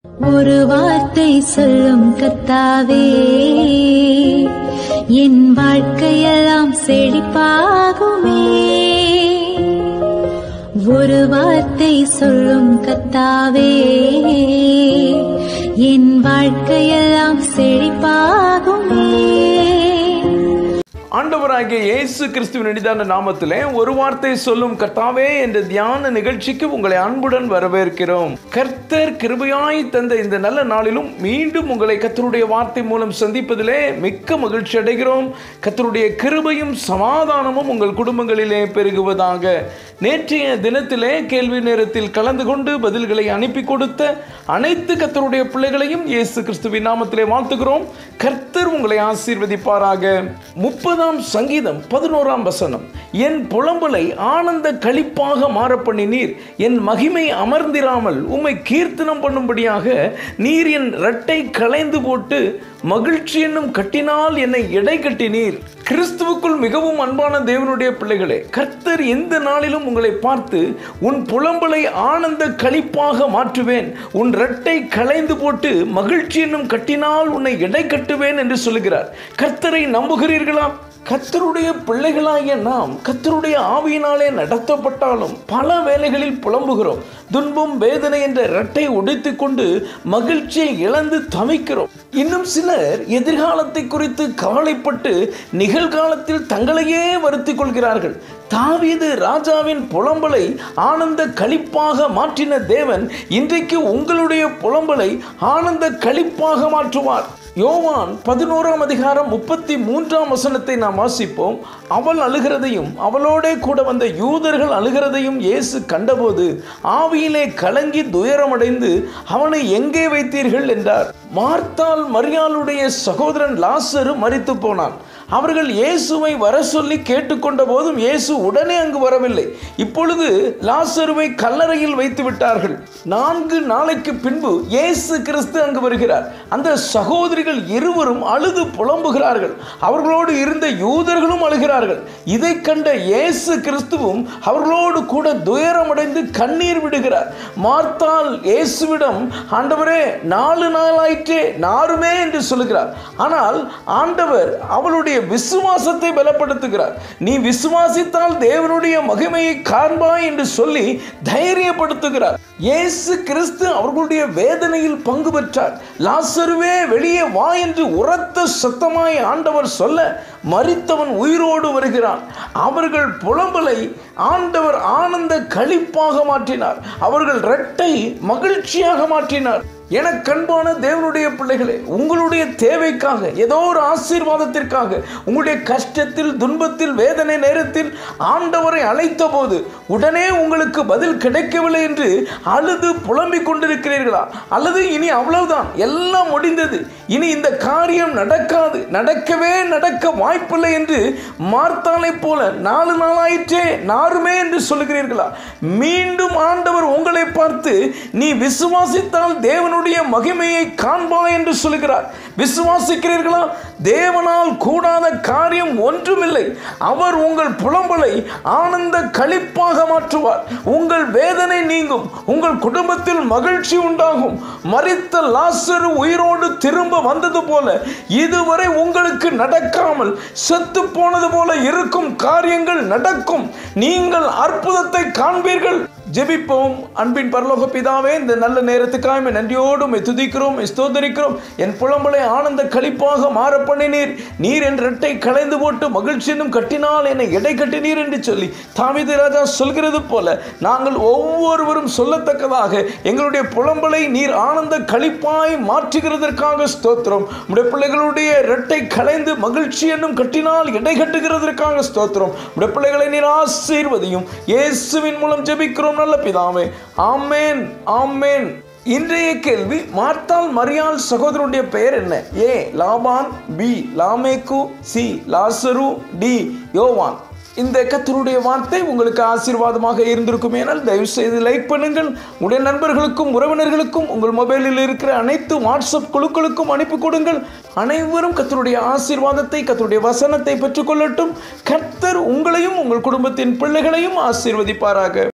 ஒரு வார்த்தை சொல்லும் கத்தாவே என் வாழ்க்கையெல்லாம் செழிப்பாகுமே ஒரு வார்த்தை சொல்லும் கத்தாவே என் வாழ்க்கையெல்லாம் செழிப்பாகுமே ஆண்டவராகிய இயேசு கிறிஸ்துவின் இனிதான நாமத்திலே ஒரு வார்த்தை சொல்லும் கர்த்தாவே என்ற தியான நிகழ்ச்சிக்கு உங்களை அன்புடன் வரவேற்கிறோம் கர்த்தர் கிருபையாய் தந்த இந்த நல்ல நாளிலும் மீண்டும் உங்களை கர்த்தருடைய வார்த்தை மூலம் சந்திப்பதிலே மிக்க மகிழ்ச்சி அடைகிறோம் கர்த்தருடைய கிருபையும் சமாதானமும் உங்கள் குடும்பங்களிலே பெருகுவதாக நேற்றைய தினத்திலே கேள்வி நேரத்தில் கலந்து கொண்டு பதில்களை அனுப்பி கொடுத்த அனைத்து கர்த்தருடைய பிள்ளைகளையும் இயேசு கிறிஸ்துவின் நாமத்திலே வாழ்த்துகிறோம் கர்த்தர் உங்களை ஆசீர்வதிப்பாராக முப்பதாம் சங்கீதம் பதினோராம் வசனம் என் புலம்பலை ஆனந்த களிப்பாக மாற பண்ணினீர் என் மகிமை அமர்ந்திராமல் உம்மை கீர்த்தனம் பண்ணும்படியாக நீர் என் இரட்டை களைந்து போட்டு மகிழ்ச்சி என்னும் கட்டினால் என்னை எடை கட்டினீர் கிறிஸ்துவுக்குள் மிகவும் அன்பான தேவனுடைய பிள்ளைகளே கர்த்தர் எந்த நாளிலும் உங்களை பார்த்து உன் புலம்பலை ஆனந்த களிப்பாக மாற்றுவேன் உன் இரட்டை களைந்து போட்டு மகிழ்ச்சி என்னும் கட்டினால் உன்னை எடை கட்டுவேன் என்று சொல்லுகிறார் கர்த்தரை நம்புகிறீர்களா கத்தருடைய பிள்ளைகளாகிய நாம் கத்தருடைய ஆவியினாலே நடத்தப்பட்டாலும் பல வேலைகளில் புலம்புகிறோம் துன்பம் வேதனை என்ற இரட்டை உடைத்துக் கொண்டு மகிழ்ச்சியை இழந்து தவிக்கிறோம் இன்னும் சிலர் எதிர்காலத்தை குறித்து கவலைப்பட்டு நிகழ்காலத்தில் தங்களையே வருத்திக் கொள்கிறார்கள் தாவீது ராஜாவின் புலம்பலை ஆனந்த களிப்பாக மாற்றின தேவன் இன்றைக்கு உங்களுடைய புலம்பலை ஆனந்த களிப்பாக மாற்றுவார் யோவான் பதினோராம் அதிகாரம் முப்பத்தி மூன்றாம் வசனத்தை நாம் வாசிப்போம் அவள் அழுகிறதையும் அவளோடே கூட வந்த யூதர்கள் அழுகிறதையும் இயேசு கண்டபோது ஆவியிலே கலங்கி துயரமடைந்து அவனை எங்கே வைத்தீர்கள் என்றார் மார்த்தால் மரியாளுடைய சகோதரன் லாசரு மரித்து போனான் அவர்கள் இயேசுவை வர சொல்லி கேட்டுக்கொண்ட போதும் இயேசு உடனே அங்கு வரவில்லை இப்பொழுது லாசருவை கல்லறையில் வைத்து விட்டார்கள் நான்கு நாளைக்கு பின்பு இயேசு கிறிஸ்து அங்கு வருகிறார் அந்த சகோதரிகள் இருவரும் அழுது புலம்புகிறார்கள் அவர்களோடு இருந்த யூதர்களும் அழுகிறார்கள் இதை கண்ட இயேசு கிறிஸ்துவும் அவர்களோடு கூட துயரமடைந்து கண்ணீர் விடுகிறார் மார்த்தால் இயேசுவிடம் ஆண்டவரே நாலு நாளாயிற்றே நாருமே என்று சொல்லுகிறார் ஆனால் ஆண்டவர் அவளுடைய விசுவாசத்தை பலப்படுத்துகிறார் நீ விசுவாசித்தால் தேவனுடைய மகிமையை காண்பாய் என்று சொல்லி தைரியப்படுத்துகிறார் இயேசு கிறிஸ்து அவர்களுடைய வேதனையில் பங்கு பெற்றார் லாசருவே வெளியே வா என்று உரத்த சத்தமாய் ஆண்டவர் சொல்ல மரித்தவன் உயிரோடு வருகிறான் அவர்கள் புலம்பலை ஆண்டவர் ஆனந்த களிப்பாக மாற்றினார் அவர்கள் இரட்டை மகிழ்ச்சியாக மாற்றினார் என கண்பான தேவனுடைய பிள்ளைகளே உங்களுடைய தேவைக்காக ஏதோ ஒரு ஆசீர்வாதத்திற்காக உங்களுடைய கஷ்டத்தில் துன்பத்தில் வேதனை நேரத்தில் ஆண்டவரை அழைத்த போது உடனே உங்களுக்கு பதில் கிடைக்கவில்லை என்று அழுது புலம்பிக் கொண்டிருக்கிறீர்களா அல்லது இனி அவ்வளவுதான் எல்லாம் முடிந்தது இனி இந்த காரியம் நடக்காது நடக்கவே நடக்க வாய்ப்பில்லை என்று மார்த்தாலை போல நாலு நாளாயிற்றே நாருமே என்று சொல்லுகிறீர்களா மீண்டும் ஆண்டவர் உங்களை பார்த்து நீ விசுவாசித்தால் தேவன் தேவனுடைய மகிமையை காண்பாய் என்று சொல்கிறார் விசுவாசிக்கிறீர்களா தேவனால் கூடாத காரியம் ஒன்றுமில்லை அவர் உங்கள் புலம்பலை ஆனந்த களிப்பாக மாற்றுவார் உங்கள் வேதனை நீங்கும் உங்கள் குடும்பத்தில் மகிழ்ச்சி உண்டாகும் மறித்த லாசரு உயிரோடு திரும்ப வந்தது போல இதுவரை உங்களுக்கு நடக்காமல் செத்து போனது போல இருக்கும் காரியங்கள் நடக்கும் நீங்கள் அற்புதத்தை காண்பீர்கள் ஜெபிப்போம் அன்பின் பரலோக பிதாவே இந்த நல்ல நேரத்துக்காக நன்றியோடு துதிக்கிறோம் ஸ்தோதரிக்கிறோம் என் புலம்பலை ஆனந்த கழிப்பாக மாற பண்ணினீர் நீர் என் இரட்டை களைந்து போட்டு மகிழ்ச்சி என்னும் கட்டினால் என்னை எடை கட்டினீர் என்று சொல்லி தாமிது ராஜா சொல்கிறது போல நாங்கள் ஒவ்வொருவரும் சொல்லத்தக்கதாக எங்களுடைய புலம்பலை நீர் ஆனந்த கழிப்பாய் மாற்றுகிறதற்காக ஸ்தோத்திரம் உடைய பிள்ளைகளுடைய இரட்டை களைந்து மகிழ்ச்சி என்னும் கட்டினால் எடை கட்டுகிறதற்காக ஸ்தோத்திரம் உடைய பிள்ளைகளை நீர் ஆசீர்வதியும் இயேசுவின் மூலம் ஜெபிக்கிறோம் நல்ல பிதாவே ஆமேன் ஆமேன் இன்றைய கேள்வி மார்த்தால் மரியாள் சகோதரனுடைய பெயர் என்ன ஏ லாபான் பி லாமேக்கு சி லாசரு டி யோவான் இந்த கத்தருடைய வார்த்தை உங்களுக்கு ஆசீர்வாதமாக இருந்திருக்கும் ஏனால் தயவு செய்து லைக் பண்ணுங்கள் உடைய நண்பர்களுக்கும் உறவினர்களுக்கும் உங்கள் மொபைலில் இருக்கிற அனைத்து வாட்ஸ்அப் குழுக்களுக்கும் அனுப்பி கொடுங்கள் அனைவரும் கத்தருடைய ஆசீர்வாதத்தை கத்தருடைய வசனத்தை பெற்றுக்கொள்ளட்டும் கர்த்தர் உங்களையும் உங்கள் குடும்பத்தின் பிள்ளைகளையும் ஆசீர்வதிப்பாராக